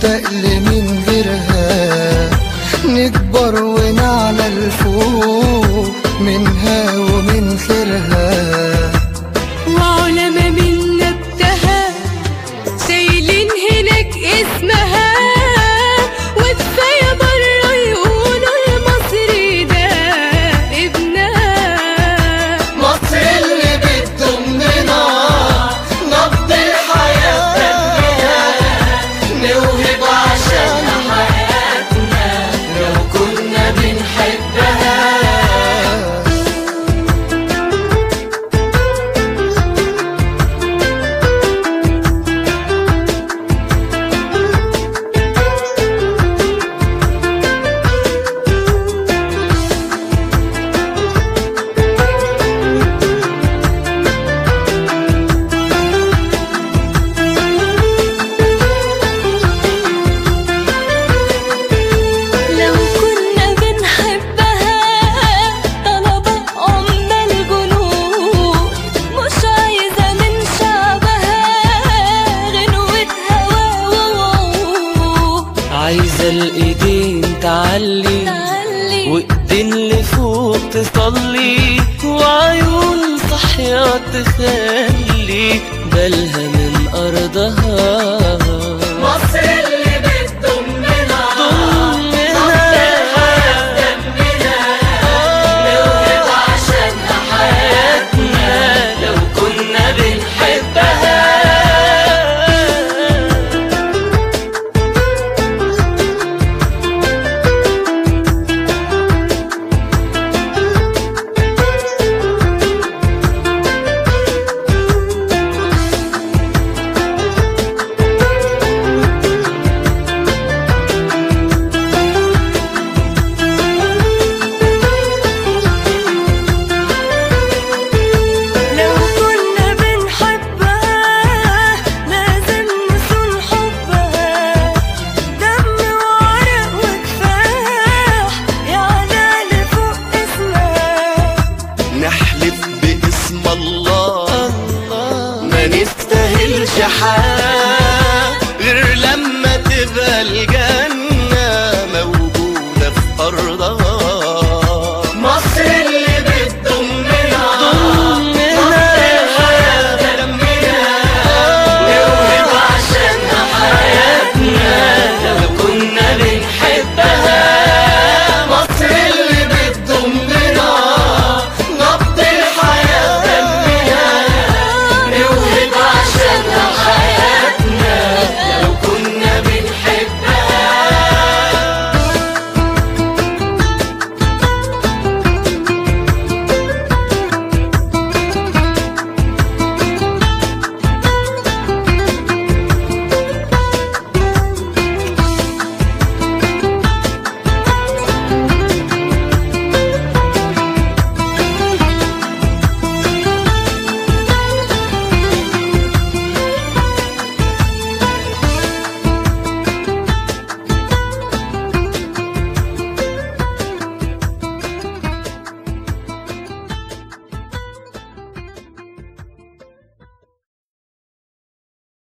مشتاق لمن غيرها نكبر ونعلى الفوق منها ومن خيرها وعلماء من نبتها شايلين هناك اسمها وكفاية برا يقولوا المصري ده ابنها مصر اللي بتضمنا نبض الحياة دمنا نوهب عشان حياتنا لو كنا بنحبها لو كنا بنحبها طلبة أم الجنود مش عايزة من شعبها غنوة هوا عايزة الايدين تعلي تعلي وايدين لفوق تصلي وعيون صحية تخلي بالها من أرضها مصر اللي بتضمنا ضمنا نوهب عشان حياتنا لو كنا بنحبها لو كنا بنحبها لازم نصون حبها دم وعرق وكفاح يعلى لفوق اسمها نحلف باسم الله ما نستاهلش حاجة غير لما تبقى الجنة